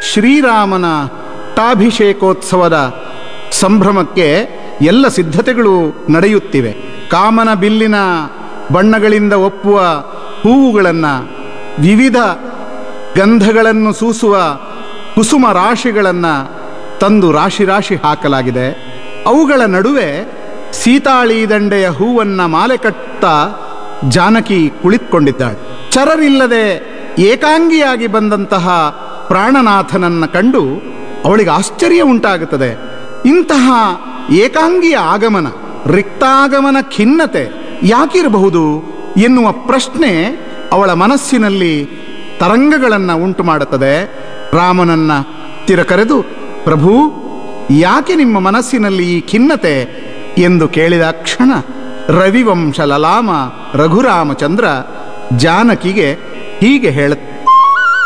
ಶ್ರೀರಾಮನ ಪಟ್ಟಾಭಿಷೇಕೋತ್ಸವದ ಸಂಭ್ರಮಕ್ಕೆ ಎಲ್ಲ ಸಿದ್ಧತೆಗಳು ನಡೆಯುತ್ತಿವೆ ಕಾಮನ ಬಿಲ್ಲಿನ ಬಣ್ಣಗಳಿಂದ ಒಪ್ಪುವ ಹೂವುಗಳನ್ನು ವಿವಿಧ ಗಂಧಗಳನ್ನು ಸೂಸುವ ಕುಸುಮ ರಾಶಿಗಳನ್ನು ತಂದು ರಾಶಿ ರಾಶಿ ಹಾಕಲಾಗಿದೆ ಅವುಗಳ ನಡುವೆ ಸೀತಾಳಿ ದಂಡೆಯ ಹೂವನ್ನ ಮಾಲೆ ಕಟ್ಟ ಜಾನಕಿ ಕುಳಿತುಕೊಂಡಿದ್ದಾಳೆ ಚರರಿಲ್ಲದೆ ಏಕಾಂಗಿಯಾಗಿ ಬಂದಂತಹ ಪ್ರಾಣನಾಥನನ್ನ ಕಂಡು ಅವಳಿಗೆ ಆಶ್ಚರ್ಯ ಉಂಟಾಗುತ್ತದೆ ಇಂತಹ ಏಕಾಂಗಿಯ ಆಗಮನ ರಿಕ್ತಾಗಮನ ಖಿನ್ನತೆ ಯಾಕಿರಬಹುದು ಎನ್ನುವ ಪ್ರಶ್ನೆ ಅವಳ ಮನಸ್ಸಿನಲ್ಲಿ ತರಂಗಗಳನ್ನು ಉಂಟು ಮಾಡುತ್ತದೆ ರಾಮನನ್ನ ತಿರ ಕರೆದು ಪ್ರಭು ಯಾಕೆ ನಿಮ್ಮ ಮನಸ್ಸಿನಲ್ಲಿ ಈ ಖಿನ್ನತೆ ಎಂದು ಕೇಳಿದ ಕ್ಷಣ ರವಿವಂಶ ಲಲಾಮ ರಘುರಾಮಚಂದ್ರ ಜಾನಕಿಗೆ ಹೀಗೆ ಹೇಳ